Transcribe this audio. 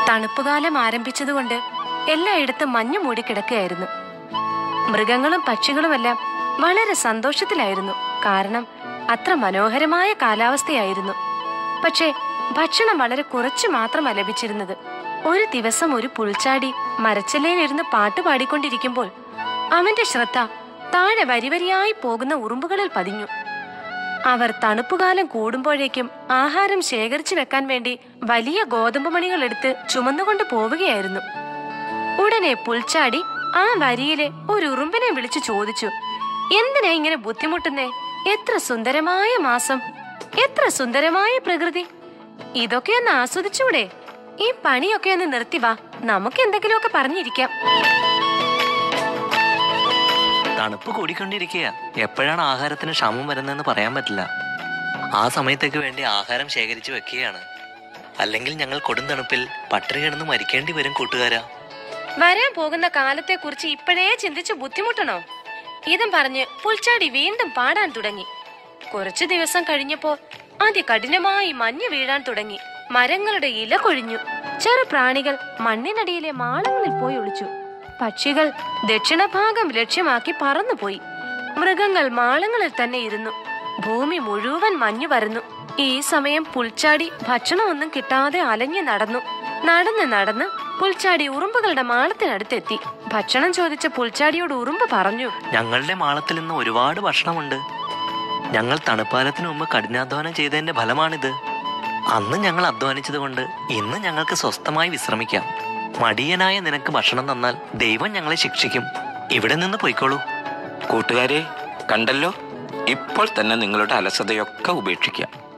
തണുപ്പുകാലം ആരംഭിച്ചതുകൊണ്ട് എല്ലായിടത്തും മഞ്ഞു മൂടിക്കിടക്കുകയായിരുന്നു മൃഗങ്ങളും പക്ഷികളുമെല്ലാം വളരെ സന്തോഷത്തിലായിരുന്നു കാരണം അത്ര മനോഹരമായ കാലാവസ്ഥയായിരുന്നു പക്ഷേ ഭക്ഷണം വളരെ കുറച്ചു മാത്രമാ ലഭിച്ചിരുന്നത് ഒരു ദിവസം ഒരു പുൽച്ചാടി മരച്ചില്ലയിലിരുന്ന് പാട്ട് പാടിക്കൊണ്ടിരിക്കുമ്പോൾ അവന്റെ ശ്രദ്ധ താഴെ വരിവരിയായി പോകുന്ന ഉറുമ്പുകളിൽ പതിഞ്ഞു അവർ തണുപ്പുകാലം കൂടുമ്പോഴേക്കും ആഹാരം ശേഖരിച്ചു വെക്കാൻ വേണ്ടി വലിയ ഗോതമ്പ് മണികൾ എടുത്ത് ചുമന്നുകൊണ്ട് പോവുകയായിരുന്നു ഉടനെ പുൽച്ചാടി ആ വരിയിലെ ഒരു ഉറുമ്പിനെ വിളിച്ചു ചോദിച്ചു എന്തിനാ ഇങ്ങനെ ബുദ്ധിമുട്ടുന്നേ എത്ര സുന്ദരമായ മാസം എത്ര സുന്ദരമായ പ്രകൃതി ഇതൊക്കെ ഒന്ന് ആസ്വദിച്ചൂടെ ഈ പണിയൊക്കെ ഒന്ന് നിർത്തി വാ നമുക്ക് എന്തെങ്കിലുമൊക്കെ പറഞ്ഞിരിക്കാം തണുപ്പ് കൂടിക്കൊണ്ടിരിക്കുക എപ്പോഴാണ് ആഹാരത്തിന് ക്ഷമം വരുന്നതെന്ന് പറയാൻ പറ്റില്ല ആ സമയത്തേക്ക് വേണ്ടി ആഹാരം ശേഖരിച്ചു വെക്കുകയാണ് അല്ലെങ്കിൽ ഞങ്ങൾ കൊടും തണുപ്പിൽ പട്ടിണി കിടന്ന് മരിക്കേണ്ടി വരും കൂട്ടുകാരാ വരാൻ പോകുന്ന കാലത്തെ കുറിച്ച് ഇപ്പോഴേ ചിന്തിച്ച് ബുദ്ധിമുട്ടണോ ഇതും പറഞ്ഞ് പുൽച്ചാടി വീണ്ടും പാടാൻ തുടങ്ങി കുറച്ചു ദിവസം കഴിഞ്ഞപ്പോ അതികഠിനമായി മഞ്ഞ് വീഴാൻ തുടങ്ങി മരങ്ങളുടെ ഇല കൊഴിഞ്ഞു ചെറു പ്രാണികൾ മണ്ണിനടിയിലെ മാളങ്ങളിൽ പോയി ഒളിച്ചു പക്ഷികൾ ദക്ഷിണഭാഗം ലക്ഷ്യമാക്കി പറന്നുപോയി മൃഗങ്ങൾ മാളങ്ങളിൽ തന്നെ ഇരുന്നു ഭൂമി മുഴുവൻ മഞ്ഞു വരുന്നു ഈ സമയം പുൽച്ചാടി ഭക്ഷണമൊന്നും കിട്ടാതെ അലഞ്ഞു നടന്നു നടന്ന് നടന്ന് പുൽച്ചാടി ഉറുമ്പുകളുടെ മാളത്തിനടുത്തെത്തി ഭക്ഷണം ചോദിച്ച പുൽച്ചാടിയോട് ഉറുമ്പ് പറഞ്ഞു ഞങ്ങളുടെ മാളത്തിൽ ഇന്ന് ഒരുപാട് ഭക്ഷണമുണ്ട് ഞങ്ങൾ തണുപ്പാലത്തിന് മുമ്പ് കഠിനാധ്വാനം ചെയ്തതിന്റെ ഫലമാണിത് അന്ന് ഞങ്ങൾ അധ്വാനിച്ചത് കൊണ്ട് ഇന്ന് ഞങ്ങൾക്ക് സ്വസ്ഥമായി വിശ്രമിക്കാം മടിയനായ നിനക്ക് ഭക്ഷണം തന്നാൽ ദൈവം ഞങ്ങളെ ശിക്ഷിക്കും ഇവിടെ നിന്ന് പൊയ്ക്കോളൂ കൂട്ടുകാരെ കണ്ടല്ലോ ഇപ്പോൾ തന്നെ നിങ്ങളുടെ അലസതയൊക്കെ ഉപേക്ഷിക്കാം